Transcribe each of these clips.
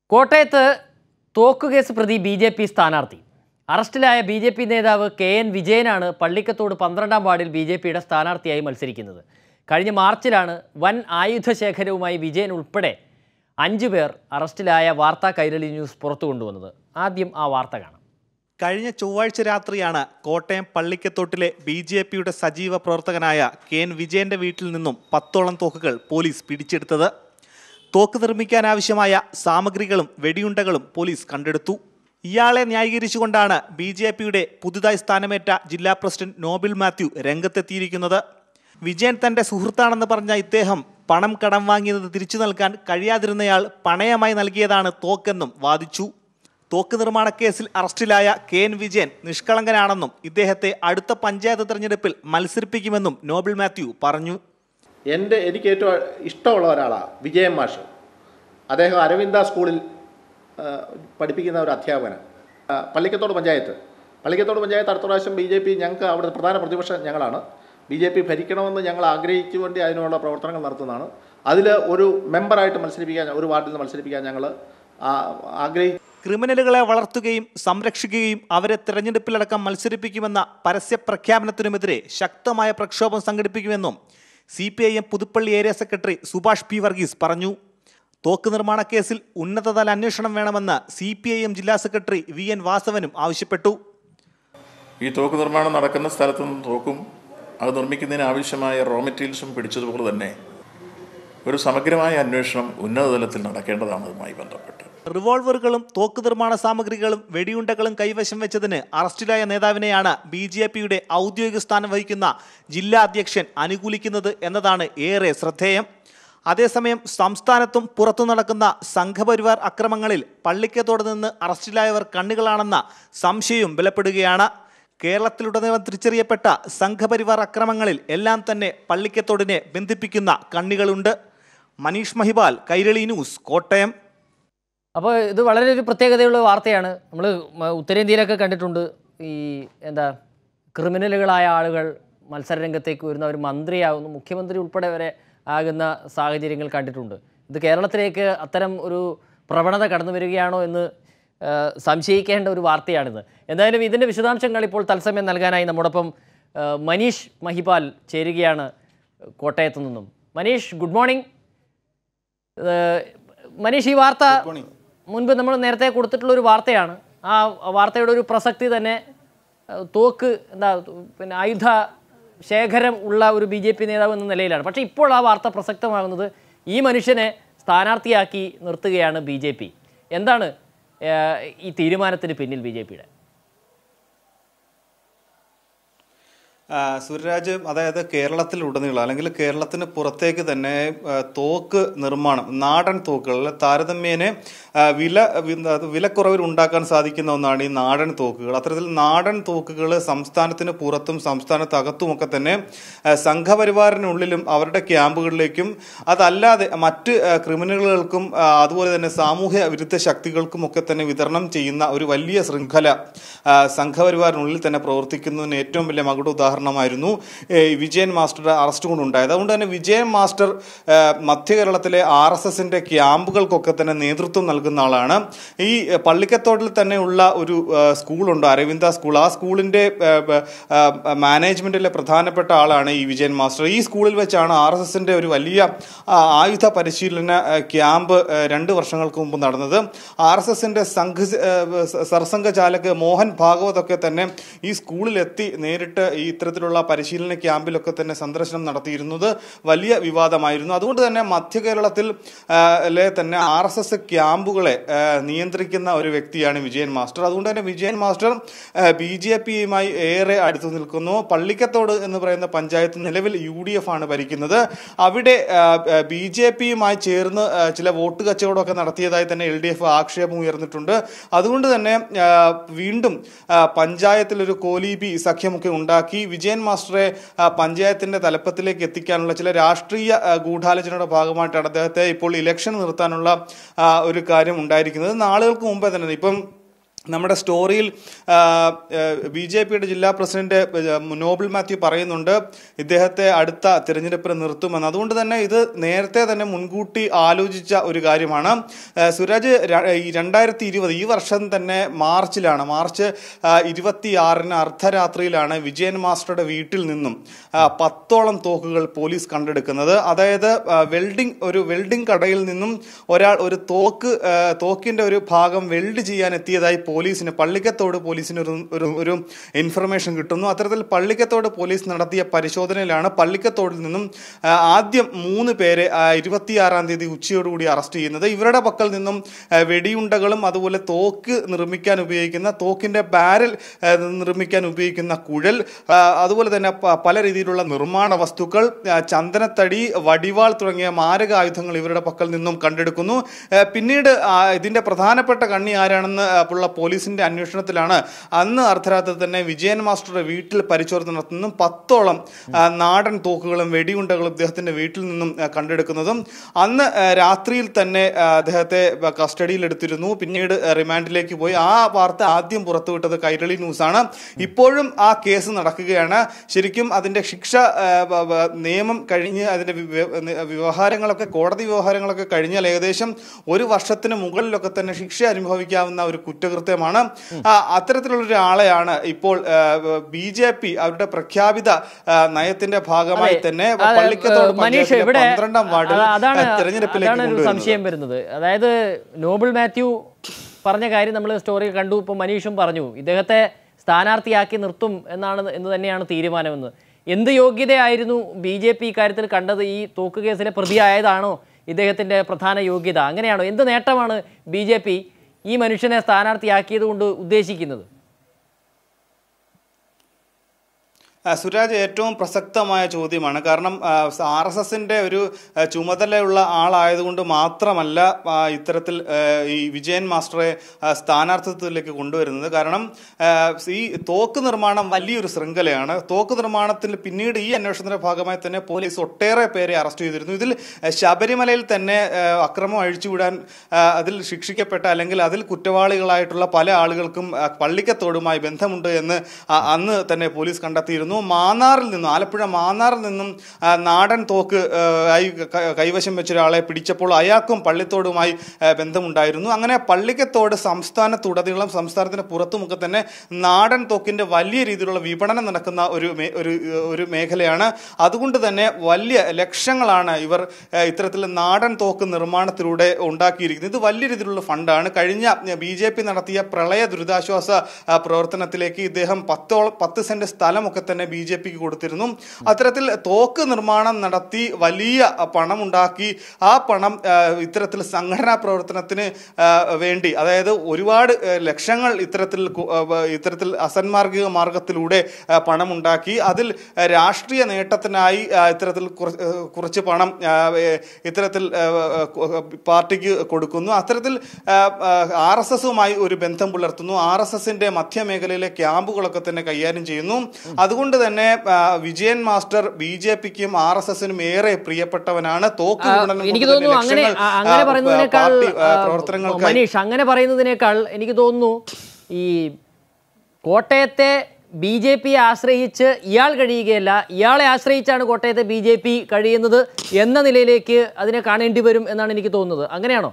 കോട്ടയത്ത് തോക്കുകേസ് പ്രതി B J P സ്ഥാനാർത്ഥി അറസ്റ്റിലായ ബി ജെ പി നേതാവ് കെ എൻ വിജയനാണ് പള്ളിക്കത്തോട് പന്ത്രണ്ടാം വാർഡിൽ ബി ജെ പിയുടെ സ്ഥാനാർത്ഥിയായി മത്സരിക്കുന്നത് കഴിഞ്ഞ മാർച്ചിലാണ് വൻ ആയുധശേഖരവുമായി വിജയൻ ഉൾപ്പെടെ അഞ്ചു പേർ അറസ്റ്റിലായ വാർത്താ കൈരളി ന്യൂസ് പുറത്തു കൊണ്ടുവന്നത് ആദ്യം ആ വാർത്ത കാണാം കഴിഞ്ഞ ചൊവ്വാഴ്ച രാത്രിയാണ് കോട്ടയം പള്ളിക്കത്തോട്ടിലെ ബി ജെ പിയുടെ സജീവ പ്രവർത്തകനായ കെ എൻ വിജയന്റെ വീട്ടിൽ നിന്നും പത്തോളം തോക്കുകൾ പോലീസ് പിടിച്ചെടുത്തത് തോക്ക് നിർമ്മിക്കാനാവശ്യമായ സാമഗ്രികളും വെടിയുണ്ടകളും പോലീസ് കണ്ടെടുത്തു ഇയാളെ ന്യായീകരിച്ചുകൊണ്ടാണ് ബി ജെ പിയുടെ പുതുതായി സ്ഥാനമേറ്റ ജില്ലാ പ്രസിഡന്റ് നോബിൾ മാത്യു രംഗത്തെത്തിയിരിക്കുന്നത് വിജയൻ തന്റെ സുഹൃത്താണെന്ന് പറഞ്ഞ ഇദ്ദേഹം പണം കടം വാങ്ങിയത് തിരിച്ചു നൽകാൻ കഴിയാതിരുന്നയാൾ പണയമായി നൽകിയതാണ് തോക്കെന്നും വാദിച്ചു തോക്ക് നിർമ്മാണ കേസിൽ അറസ്റ്റിലായ കെ എൻ വിജയൻ നിഷ്കളങ്കനാണെന്നും ഇദ്ദേഹത്തെ അടുത്ത പഞ്ചായത്ത് തെരഞ്ഞെടുപ്പിൽ മത്സരിപ്പിക്കുമെന്നും നോബിൾ മാത്യു പറഞ്ഞു എൻ്റെ എനിക്ക് ഏറ്റവും ഇഷ്ടമുള്ള ഒരാളാണ് വിജയൻ മാഷ് അദ്ദേഹം അരവിന്ദ സ്കൂളിൽ ആ, പഠിപ്പിക്കുന്ന ഒരു അധ്യാപകനാണ് ആ, പള്ളിക്കത്തോട് പഞ്ചായത്ത് പള്ളിക്കത്തോട് പഞ്ചായത്ത് അടുത്ത പ്രാവശ്യം ബി ജെ പി ഞങ്ങൾക്ക് അവിടെ പ്രധാന പ്രതിപക്ഷം ഞങ്ങളാണ് ബി ജെ പി ഭരിക്കണമെന്ന് ഞങ്ങൾ ആഗ്രഹിച്ചു വേണ്ടി അതിനുള്ള പ്രവർത്തനങ്ങൾ നടത്തുന്നതാണ് അതിൽ ഒരു മെമ്പറായിട്ട് മത്സരിപ്പിക്കാൻ ഒരു വാർഡിൽ നിന്ന് മത്സരിപ്പിക്കാൻ ഞങ്ങൾ ആഗ്രഹിച്ചു ക്രിമിനലുകളെ വളർത്തുകയും സംരക്ഷിക്കുകയും അവരെ തെരഞ്ഞെടുപ്പിലടക്കം മത്സരിപ്പിക്കുമെന്ന പരസ്യ പ്രഖ്യാപനത്തിനുമെതിരെ ശക്തമായ പ്രക്ഷോഭം സംഘടിപ്പിക്കുമെന്നും C P I M Puthuppally area secretary Subhash P Varghese പറഞ്ഞു തോക്ക് നിർമ്മാണ കേസിൽ ഉന്നതതല അന്വേഷണം വേണമെന്ന് സി പി ഐ എം ജില്ലാ സെക്രട്ടറി വി എൻ വാസവനും ആവശ്യപ്പെട്ടു ഈ തോക്ക് നിർമ്മാണം നടക്കുന്ന സ്ഥലത്തു നിന്ന് തോക്കും അത് നിർമ്മിക്കുന്നതിന് ആവശ്യമായ റോ മെറ്റീരിയൽസും പിടിച്ചതുപോലെ തന്നെ ഒരു സമഗ്രമായ അന്വേഷണം ഉന്നതതലത്തിൽ നടക്കേണ്ടതാണ് അതുമായി ബന്ധപ്പെട്ട് റിവോൾവറുകളും തോക്ക് നിർമ്മാണ സാമഗ്രികളും വെടിയുണ്ടകളും കൈവശം വെച്ചതിന് അറസ്റ്റിലായ നേതാവിനെയാണ് ബി ജെ പിയുടെ ഔദ്യോഗിക സ്ഥാനം വഹിക്കുന്ന ജില്ലാ അധ്യക്ഷൻ അനുകൂലിക്കുന്നത് എന്നതാണ് ഏറെ ശ്രദ്ധേയം അതേസമയം സംസ്ഥാനത്തും പുറത്തു നടക്കുന്ന സംഘപരിവാർ അക്രമങ്ങളിൽ പള്ളിക്കത്തോട് നിന്ന് അറസ്റ്റിലായവർ കണ്ണുകളാണെന്ന സംശയവും ബലപ്പെടുകയാണ് കേരളത്തിലുടനീളം തിരിച്ചറിയപ്പെട്ട സംഘപരിവാർ അക്രമങ്ങളിൽ എല്ലാം തന്നെ പള്ളിക്കത്തോടിനെ ബന്ധിപ്പിക്കുന്ന കണ്ണികളുണ്ട് മനീഷ് മഹിബാൽ കൈരളി ന്യൂസ് കോട്ടയം അപ്പോൾ ഇത് വളരെ ഒരു പ്രത്യേകതയുള്ള വാർത്തയാണ് നമ്മൾ ഉത്തരേന്ത്യയിലൊക്കെ കണ്ടിട്ടുണ്ട് ഈ എന്താ ക്രിമിനലുകളായ ആളുകൾ മത്സരരംഗത്തേക്ക് വരുന്ന ഒരു മന്ത്രിയാകുന്നു മുഖ്യമന്ത്രി ഉൾപ്പെടെ വരെ ആകുന്ന സാഹചര്യങ്ങൾ കണ്ടിട്ടുണ്ട് ഇത് കേരളത്തിലേക്ക് അത്തരം ഒരു പ്രവണത കടന്നു വരികയാണോ എന്ന് ആ, സംശയിക്കേണ്ട ഒരു വാർത്തയാണിത് എന്തായാലും ഇതിൻ്റെ വിശദാംശങ്ങൾ ഇപ്പോൾ തത്സമയം നൽകാനായി നമ്മോടൊപ്പം ആ, മനീഷ് മഹിപാൽ ചേരുകയാണ് കോട്ടയത്തു നിന്നും മനീഷ് ഗുഡ് മോർണിംഗ് ഏഹ് മനീഷ് ഈ വാർത്ത മുൻപ് നമ്മൾ നേരത്തെ കൊടുത്തിട്ടുള്ള ഒരു വാർത്തയാണ് ആ വാർത്തയുടെ ഒരു പ്രസക്തി തന്നെ ഏഹ് തോക്ക് എന്താ പിന്നെ ആയുധ ശേഖരം ഉള്ള ഒരു ബി ജെ പി നേതാവ് എന്ന നിലയിലാണ് പക്ഷേ ഇപ്പോൾ ആ വാർത്ത പ്രസക്തമാകുന്നത് ഈ മനുഷ്യനെ സ്ഥാനാർത്ഥിയാക്കി നിർത്തുകയാണ് ബി ജെ പി എന്താണ് ഏഹ് ഈ തീരുമാനത്തിന് പിന്നിൽ ബി ജെ പിയുടെ ആ, സൂര്യരാജ് അതായത് കേരളത്തിലുടനീളം അല്ലെങ്കിൽ കേരളത്തിന് പുറത്തേക്ക് തന്നെ ആ, തോക്ക് നിർമ്മാണം നാടൻ തോക്കുകൾ താരതമ്യേന ആ, വില വി- അത് വിലക്കുറവിൽ ഉണ്ടാക്കാൻ സാധിക്കുന്ന ഒന്നാണ് ഈ നാടൻ തോക്കുകൾ അത്തരത്തിൽ നാടൻ തോക്കുകൾ സംസ്ഥാനത്തിന് പുറത്തും സംസ്ഥാനത്തകത്തുമൊക്കെ തന്നെ ആ, സംഘപരിവാറിനുള്ളിലും അവരുടെ ക്യാമ്പുകളിലേക്കും അതല്ലാതെ മറ്റ് ആ, ക്രിമിനലുകൾക്കും ആ, അതുപോലെ തന്നെ സാമൂഹ്യ വിരുദ്ധ ശക്തികൾക്കും ഒക്കെ തന്നെ വിതരണം ചെയ്യുന്ന ഒരു വലിയ ശൃംഖല ആ, സംഘപരിവാറിനുള്ളിൽ തന്നെ പ്രവർത്തിക്കുന്നതിന് ഏറ്റവും വലിയ മകുട ഉദാഹരണമായിരുന്നു ഏ, ഈ വിജയൻ മാസ്റ്ററുടെ അറസ്റ്റ് കൊണ്ടുണ്ടായത് അതുകൊണ്ട് തന്നെ വിജയൻ മാസ്റ്റർ ആ, മധ്യ കേരളത്തിലെ ആർ എസ് എസിന്റെ ക്യാമ്പുകൾക്കൊക്കെ തന്നെ നേതൃത്വം നൽകുന്ന ആളാണ് ഈ ആ, പള്ളിക്കത്തോട്ടിൽ തന്നെയുള്ള ഒരു ആ, സ്കൂളുണ്ട് അരവിന്ദ സ്കൂൾ ആ സ്കൂളിന്റെ ആ, ആ, ആ, മാനേജ്മെന്റിലെ പ്രധാനപ്പെട്ട ആളാണ് ഈ വിജയൻ മാസ്റ്റർ ഈ സ്കൂളിൽ വെച്ചാണ് ആർ എസ് എസിന്റെ ഒരു വലിയ ആ, ആയുധ പരിശീലന ആ, ക്യാമ്പ് ആ, രണ്ട് വർഷങ്ങൾക്ക് മുമ്പ് നടന്നത് ആർ എസ് എസിന്റെ സംഘ ആ, സ- സർസംഘ ചാലക് മോഹൻ ഭാഗവത് ഒക്കെ തന്നെ ഈ സ്കൂളിലെത്തി നേരിട്ട് ഈ ഇത്തരത്തിലുള്ള പരിശീലന ക്യാമ്പിലൊക്കെ തന്നെ സന്ദർശനം നടത്തിയിരുന്നത് വലിയ വിവാദമായിരുന്നു അതുകൊണ്ട് തന്നെ മധ്യ കേരളത്തിൽ ആ, ലെ തന്നെ ആർ എസ് എസ് ക്യാമ്പുകളെ ആ, നിയന്ത്രിക്കുന്ന ഒരു വ്യക്തിയാണ് വിജയൻ മാസ്റ്റർ അതുകൊണ്ട് തന്നെ വിജയൻ മാസ്റ്റർ ബി ജെ പിയുമായി ഏറെ അടുത്തു നിൽക്കുന്നു പള്ളിക്കത്തോട് എന്ന് പറയുന്ന പഞ്ചായത്ത് നിലവിൽ യു ഡി എഫ് ആണ് ഭരിക്കുന്നത് അവിടെ ബി ജെ പിയുമായി ചേർന്ന് ആ, ചില വോട്ട് കച്ചവടമൊക്കെ നടത്തിയതായി തന്നെ എൽ ഡി എഫ് ആക്ഷേപം ഉയർന്നിട്ടുണ്ട് അതുകൊണ്ട് തന്നെ ആ, വീണ്ടും ആ, പഞ്ചായത്തിൽ ഒരു കോലീബി സഖ്യമൊക്കെ ഉണ്ടാക്കി വിജയൻ മാസ്റ്ററെ ആ, പഞ്ചായത്തിന്റെ തലപ്പത്തിലേക്ക് എത്തിക്കാനുള്ള ചില രാഷ്ട്രീയ ആ, ഗൂഢാലോചനയുടെ ഭാഗമായിട്ടാണ് അദ്ദേഹത്തെ ഇപ്പോൾ ഇലക്ഷൻ നിർത്താനുള്ള ആ, ഒരു കാര്യം ഉണ്ടായിരിക്കുന്നത് നാളുകൾക്ക് മുമ്പേ തന്നെ ഇപ്പം നമ്മുടെ സ്റ്റോറിയിൽ ബി ജെ പിയുടെ ജില്ലാ പ്രസിഡന്റ് ആ, നോബിൾ മാത്യു പറയുന്നുണ്ട് ഇദ്ദേഹത്തെ അടുത്ത തിരഞ്ഞെടുപ്പിന് നിർത്തുമെന്ന് അതുകൊണ്ട് തന്നെ ഇത് നേരത്തെ തന്നെ മുൻകൂട്ടി ആലോചിച്ച ഒരു കാര്യമാണ് ആ, സുരാജ് ര- ഈ രണ്ടായിരത്തി ഇരുപത് ഈ വർഷം തന്നെ മാർച്ചിലാണ് മാർച്ച് ഇരുപത്തിയാറിന് അർദ്ധരാത്രിയിലാണ് വിജയൻ മാസ്റ്ററുടെ വീട്ടിൽ നിന്നും ആ, പത്തോളം തോക്കുകൾ പോലീസ് കണ്ടെടുക്കുന്നത് അതായത് ആ, വെൽഡിംഗ് ഒരു വെൽഡിംഗ് കടയിൽ നിന്നും ഒരാൾ ഒരു തോക്ക് ആ, തോക്കിന്റെ ഒരു ഭാഗം വെൽഡ് ചെയ്യാൻ എത്തിയതായി പോലീസിന് പള്ളിക്കത്തോട് പോലീസിന് ഒരു ഒരു ഒരു ഇൻഫർമേഷൻ കിട്ടുന്നു അത്തരത്തിൽ പള്ളിക്കത്തോട് പോലീസ് നടത്തിയ പരിശോധനയിലാണ് പള്ളിക്കത്തോടിൽ നിന്നും ആ, ആദ്യം മൂന്ന് പേരെ ആ, ഇരുപത്തിയാറാം തീയതി ഉച്ചയോടുകൂടി അറസ്റ്റ് ചെയ്യുന്നത് ഇവരുടെ പക്കൽ നിന്നും ആ, വെടിയുണ്ടകളും അതുപോലെ തോക്ക് നിർമ്മിക്കാൻ ഉപയോഗിക്കുന്ന തോക്കിന്റെ ബാരൽ ആ, നിർമ്മിക്കാൻ ഉപയോഗിക്കുന്ന കുഴൽ ആ, അതുപോലെ തന്നെ പ- പല രീതിയിലുള്ള നിർമ്മാണ വസ്തുക്കൾ ആ, ചന്ദനത്തടി വടിവാൾ തുടങ്ങിയ മാരക ആയുധങ്ങൾ ഇവരുടെ പക്കൽ നിന്നും കണ്ടെടുക്കുന്നു ആ, പിന്നീട് ആ, ഇതിന്റെ പ്രധാനപ്പെട്ട കണ്ണി ആരാണെന്ന് ആ, ഉള്ള പോലീസിന്റെ അന്വേഷണത്തിലാണ് അന്ന് അർദ്ധരാത്രി തന്നെ വിജയൻ മാസ്റ്ററുടെ വീട്ടിൽ പരിശോധന നടത്തുന്നതും പത്തോളം ആ, നാടൻ തോക്കുകളും വെടിയുണ്ടകളും ഇദ്ദേഹത്തിന്റെ വീട്ടിൽ നിന്നും ആ, കണ്ടെടുക്കുന്നതും അന്ന് ആ, രാത്രിയിൽ തന്നെ ആ, അദ്ദേഹത്തെ കസ്റ്റഡിയിൽ എടുത്തിരുന്നു പിന്നീട് ആ, റിമാൻഡിലേക്ക് പോയി ആ വാർത്ത ആദ്യം പുറത്തുവിട്ടത് കൈരളി ന്യൂസാണ് ഇപ്പോഴും ആ കേസ് നടക്കുകയാണ് ശരിക്കും അതിന്റെ ശിക്ഷ ആ, ബ- ബ- നിയമം കഴിഞ്ഞ് അതിന്റെ വി- വി- വ്യവഹാരങ്ങളൊക്കെ കോടതി വ്യവഹാരങ്ങളൊക്കെ കഴിഞ്ഞാൽ ഏകദേശം ഒരു വർഷത്തിന് മുകളിലൊക്കെ തന്നെ ശിക്ഷ അനുഭവിക്കാവുന്ന ഒരു കുറ്റകൃത്യമാണ് ആ, അത്തരത്തിലുള്ള ഒരാളെയാണ് ഇപ്പോൾ ബി ജെ പി അവരുടെ പ്രഖ്യാപിത ആ, നയത്തിന്റെ ഭാഗമായി അതെ. തന്നെ അത് പള്ളിക്കത്തോട് മനീഷ് പഞ്ചായത്തിലെ ഇവിടെ പന്ത്രണ്ടാം വാർഡിൽ അതാ- അതാണ് ആ, തെരഞ്ഞെടുപ്പിലേക്ക് അതാണ് ഒരു കൊണ്ടുവരുന്നത് സംശയം വരുന്നത് അതായത് നോബിൾ മാത്യു പറഞ്ഞ കാര്യം നമ്മൾ സ്റ്റോറി കണ്ടു ഇപ്പോൾ മനീഷും പറഞ്ഞു ഇദ്ദേഹത്തെ സ്ഥാനാർത്ഥിയാക്കി നിർത്തും എന്നാണ് എന്ന് തന്നെയാണ് തീരുമാനമെന്ന് എന്ത് യോഗ്യതയായിരുന്നു ബി ജെ പി ഇക്കാര്യത്തിൽ കണ്ടത് ഈ തോക്ക് കേസിലെ പ്രതിയായതാണോ ഇദ്ദേഹത്തിൻ്റെ പ്രധാന യോഗ്യത അങ്ങനെയാണോ എന്ത് നേട്ടമാണ് ബി ജെ പി ഈ മനുഷ്യനെ സ്ഥാനാർത്ഥിയാക്കിയത് കൊണ്ട് ഉദ്ദേശിക്കുന്നത് ആ, സുരാജ് ഏറ്റവും പ്രസക്തമായ ചോദ്യമാണ് കാരണം ആർ എസ് എസിന്റെ ഒരു ആ, ചുമതലയുള്ള ആളായതുകൊണ്ട് മാത്രമല്ല ആ, ഇത്തരത്തിൽ ആ, ഈ വിജയൻ മാസ്റ്ററെ ആ, സ്ഥാനാർത്ഥിത്വത്തിലേക്ക് കൊണ്ടുവരുന്നത് കാരണം ആ, ഈ തോക്ക് നിർമ്മാണം വലിയൊരു ശൃംഖലയാണ് തോക്ക് നിർമ്മാണത്തിൽ പിന്നീട് ഈ അന്വേഷണത്തിന്റെ ഭാഗമായി തന്നെ പോലീസ് ഒട്ടേറെ പേരെ അറസ്റ്റ് ചെയ്തിരുന്നു ഇതിൽ ആ, ശബരിമലയിൽ തന്നെ ആ, അക്രമം അഴിച്ചുവിടാൻ ആ, അതിൽ ശിക്ഷിക്കപ്പെട്ട അല്ലെങ്കിൽ അതിൽ കുറ്റവാളികളായിട്ടുള്ള പല ആളുകൾക്കും ആ, പള്ളിക്കത്തോടുമായി ബന്ധമുണ്ട് എന്ന് ആ, അന്ന് തന്നെ പോലീസ് കണ്ടെത്തിയിരുന്നു മാന്നാറിൽ നിന്നും ആലപ്പുഴ മാന്നാറിൽ നിന്നും ആ, നാടൻ തോക്ക് ആ, ആയി ക- കൈവശം വെച്ച ഒരാളെ പിടിച്ചപ്പോൾ അയാൾക്കും പള്ളിത്തോടുമായി ആ, ബന്ധമുണ്ടായിരുന്നു അങ്ങനെ പള്ളിക്കത്തോട് സംസ്ഥാനത്തുടനീളം സംസ്ഥാനത്തിന് പുറത്തുമൊക്കെ തന്നെ നാടൻ തോക്കിന്റെ വലിയ രീതിയിലുള്ള വിപണനം നടക്കുന്ന ഒരു മേ- ഒരു ഒരു മേഖലയാണ് അതുകൊണ്ട് തന്നെ വലിയ ലക്ഷങ്ങളാണ് ഇവർ ആ, ഇത്തരത്തിൽ നാടൻ തോക്ക് നിർമ്മാണത്തിലൂടെ ഉണ്ടാക്കിയിരിക്കുന്നത് ഇത് വലിയ രീതിയിലുള്ള ഫണ്ടാണ് കഴിഞ്ഞ ബി ജെ പി നടത്തിയ പ്രളയ ദുരിതാശ്വാസ ആ, പ്രവർത്തനത്തിലേക്ക് ഇദ്ദേഹം പത്തോളം പത്ത് സെന്റ് സ്ഥലമൊക്കെ തന്നെ ബി ജെ പിക്ക് കൊടുത്തിരുന്നു അത്തരത്തിൽ തോക്ക് നിർമ്മാണം നടത്തി വലിയ പണം ഉണ്ടാക്കി ആ പണം ആ, ഇത്തരത്തിൽ സംഘടനാ പ്രവർത്തനത്തിന് ആ, വേണ്ടി അതായത് ഒരുപാട് ആ, ലക്ഷങ്ങൾ ഇത്തരത്തിൽ കു- ആ, വ- ഇത്തരത്തിൽ അസന്മാർഗിക മാർഗത്തിലൂടെ ആ, പണമുണ്ടാക്കി അതിൽ ആ, രാഷ്ട്രീയ നേട്ടത്തിനായി ആ, ഇത്തരത്തിൽ കുറ- ആ, കുറച്ച് പണം ആ, ഏ, ഇത്തരത്തിൽ ആ, ആ, കു- പാർട്ടിക്ക് കൊടുക്കുന്നു അത്തരത്തിൽ ആർ എസ് എസുമായി ഒരു ബന്ധം പുലർത്തുന്നു ആർ എസ് എസിന്റെ മധ്യമേഖലയിലെ ക്യാമ്പുകളൊക്കെ തന്നെ കൈകാര്യം ചെയ്യുന്നു അതുകൊണ്ട് തന്നെ ആ, വിജയൻ മാസ്റ്റർ ബി ജെ പിക്കും ആർ എസ് എസിനും ഏറെ പ്രിയപ്പെട്ടവനാണ് തോക്ക് ആ, വിപണനം കൊണ്ട് എനിക്ക് തന്നെ തോന്നുന്നു അങ്ങനെ ലക്ഷങ്ങൾ, ആ, അങ്ങനെ ആ, പറയുന്നതിനേക്കാൾ പാർട്ടി ആ, ആ, പ്രവർത്തനങ്ങൾക്കായി മനീഷ് അങ്ങനെ പറയുന്നതിനേക്കാൾ എനിക്ക് തോന്നുന്നു ഈ കോട്ടയത്തെ ബി ജെ പിയെ ആശ്രയിച്ച് ഇയാൾ കഴിയുകയല്ല ഇയാളെ ആശ്രയിച്ചാണ് കോട്ടയത്തെ ബി ജെ പി കഴിയുന്നത് എന്ന നിലയിലേക്ക് അതിനെ കാണേണ്ടി വരും എന്നാണ് എനിക്ക് തോന്നുന്നത് അങ്ങനെയാണോ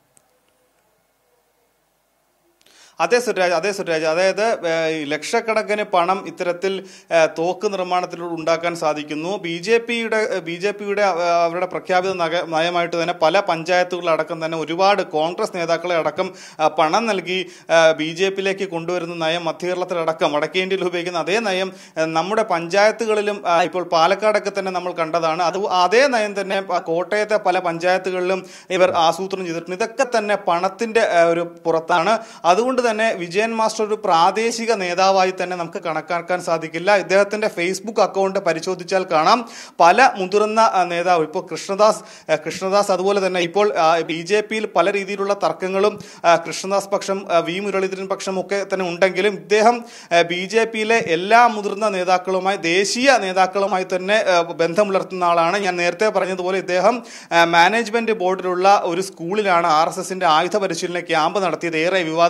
അതെ സുരാജ് അതെ സുരാജ് അതായത് ഏഹ്, ഈ ലക്ഷക്കണക്കിന് പണം ഇത്തരത്തിൽ ഏഹ്, തോക്ക് നിർമ്മാണത്തിലൂടെ ഉണ്ടാക്കാൻ സാധിക്കുന്നു ബി ജെ പിയുടെ ബി ജെ പിയുടെ അവരുടെ പ്രഖ്യാപിത നഗ നയമായിട്ട് തന്നെ പല പഞ്ചായത്തുകളടക്കം തന്നെ ഒരുപാട് കോൺഗ്രസ് നേതാക്കളെ അടക്കം ആ, പണം നൽകി ബി ജെ പിയിലേക്ക് കൊണ്ടുവരുന്ന നയം മധ്യകേരളത്തിലടക്കം വടക്കേ ഇന്ത്യയിൽ ഉപയോഗിക്കുന്ന അതേ നയം ഏഹ്, നമ്മുടെ പഞ്ചായത്തുകളിലും ആ, ഇപ്പോൾ പാലക്കാടൊക്കെ തന്നെ നമ്മൾ കണ്ടതാണ് അത് അതേ നയം തന്നെ പ- കോട്ടയത്തെ പല പഞ്ചായത്തുകളിലും ഇവർ ആസൂത്രണം ചെയ്തിട്ടുണ്ട് ഇതൊക്കെ തന്നെ പണത്തിന്റെ ആ, ഒരു പുറത്താണ് അതുകൊണ്ട് തന്നെ വിജയൻ മാസ്റ്റർ ഒരു പ്രാദേശിക നേതാവായി തന്നെ നമുക്ക് കണക്കാക്കാൻ സാധിക്കില്ല ഇദ്ദേഹത്തിന്റെ ഫേസ്ബുക്ക് അക്കൗണ്ട് പരിശോധിച്ചാൽ കാണാം പല മുതിർന്ന ആ, നേതാവ് ഇപ്പോൾ കൃഷ്ണദാസ് ആ, കൃഷ്ണദാസ് അതുപോലെ തന്നെ ഇപ്പോൾ ബി ജെ പിയിൽ പല രീതിയിലുള്ള തർക്കങ്ങളും ആ, കൃഷ്ണദാസ് പക്ഷം ആ, വി മുരളീധരൻ പക്ഷം ഒക്കെ തന്നെ ഉണ്ടെങ്കിലും ഇദ്ദേഹം ബി ജെ പിയിലെ എല്ലാ മുതിർന്ന നേതാക്കളുമായി ദേശീയ നേതാക്കളുമായി തന്നെ ആ, ബന്ധം പുലർത്തുന്ന ആളാണ് ഞാൻ നേരത്തെ പറഞ്ഞതുപോലെ ഇദ്ദേഹം ആ, മാനേജ്മെന്റ് ബോർഡിലുള്ള ഒരു സ്കൂളിലാണ് ആർ എസ് എസിന്റെ ആയുധ പരിശീലന ക്യാമ്പ് നടത്തിയത് ഏറെ വിവാദമായത്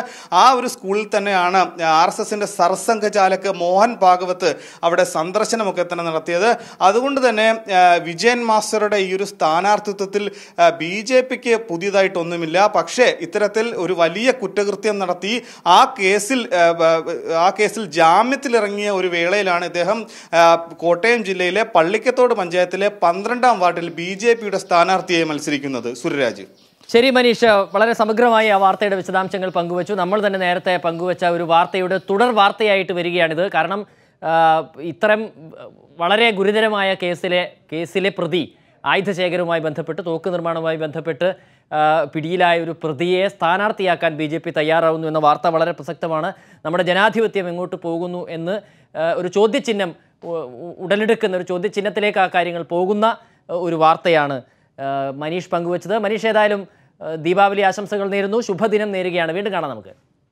ആ ഒരു സ്കൂളിൽ തന്നെയാണ് ആർ എസ് എസിന്റെ സർസംഘചാലക് മോഹൻ ഭാഗവത്ത് അവിടെ സന്ദർശനമൊക്കെ തന്നെ നടത്തിയത് അതുകൊണ്ട് തന്നെ ആ, വിജയൻ മാസ്റ്ററുടെ ഈ ഒരു സ്ഥാനാർത്ഥിത്വത്തിൽ ബി ജെ പിക്ക് പുതിയതായിട്ടൊന്നുമില്ല പക്ഷേ ഇത്തരത്തിൽ ഒരു വലിയ കുറ്റകൃത്യം നടത്തി ആ കേസിൽ ആ, ബ- ആ കേസിൽ ജാമ്യത്തിലിറങ്ങിയ ഒരു വേളയിലാണ് ഇദ്ദേഹം ആ, കോട്ടയം ജില്ലയിലെ പള്ളിക്കത്തോട് പഞ്ചായത്തിലെ പന്ത്രണ്ടാം വാർഡിൽ ബി ജെ പിയുടെ സ്ഥാനാർത്ഥിയായി മത്സരിക്കുന്നത് സുരരാജ് ശരി മനീഷ് വളരെ സമഗ്രമായി ആ വാർത്തയുടെ വിശദാംശങ്ങൾ പങ്കുവച്ചു നമ്മൾ തന്നെ നേരത്തെ പങ്കുവച്ച ഒരു വാർത്തയുടെ തുടർ വാർത്തയായിട്ട് വരികയാണിത് കാരണം ആ, ഇത്തരം വളരെ ഗുരുതരമായ കേസിലെ കേസിലെ പ്രതി ആയുധശേഖരവുമായി ബന്ധപ്പെട്ട് തോക്ക് നിർമ്മാണവുമായി ബന്ധപ്പെട്ട് ആ, പിടിയിലായ ഒരു പ്രതിയെ സ്ഥാനാർത്ഥിയാക്കാൻ ബി ജെ പി തയ്യാറാവുന്നു എന്ന വാർത്ത വളരെ പ്രസക്തമാണ് നമ്മുടെ ജനാധിപത്യം എങ്ങോട്ട് പോകുന്നു എന്ന് ആ, ഒരു ചോദ്യചിഹ്നം ഉ- ഉ- ഉടലെടുക്കുന്ന ഒരു ചോദ്യചിഹ്നത്തിലേക്ക് ആ കാര്യങ്ങൾ പോകുന്ന ആ, ഒരു വാർത്തയാണ് ആ, മനീഷ് പങ്കുവച്ചത് മനീഷ് ഏതായാലും ആ, ദീപാവലി ആശംസകൾ നേരുന്നു ശുഭദിനം നേരുകയാണ് വീണ്ടും കാണാം നമുക്ക്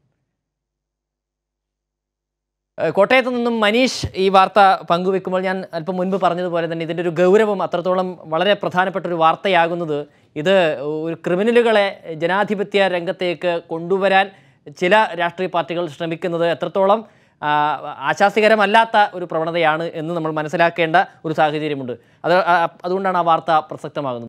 ആ, കോട്ടയത്ത് നിന്നും മനീഷ് ഈ വാർത്ത പങ്കുവെക്കുമ്പോൾ ഞാൻ അല്പം മുൻപ് പറഞ്ഞതുപോലെ തന്നെ ഇതിൻ്റെ ഒരു ഗൗരവം അത്രത്തോളം വളരെ പ്രധാനപ്പെട്ട ഒരു വാർത്തയാകുന്നത് ഇത് ഒരു ക്രിമിനലുകളെ ജനാധിപത്യ രംഗത്തേക്ക് കൊണ്ടുവരാൻ ചില രാഷ്ട്രീയ പാർട്ടികൾ ശ്രമിക്കുന്നത് എത്രത്തോളം ആ, ആശാസ്യകരമല്ലാത്ത ഒരു പ്രവണതയാണ് എന്ന് നമ്മൾ മനസ്സിലാക്കേണ്ട ഒരു സാഹചര്യമുണ്ട് അത് ആ- അതുകൊണ്ടാണ് ആ വാർത്ത പ്രസക്തമാകുന്നത്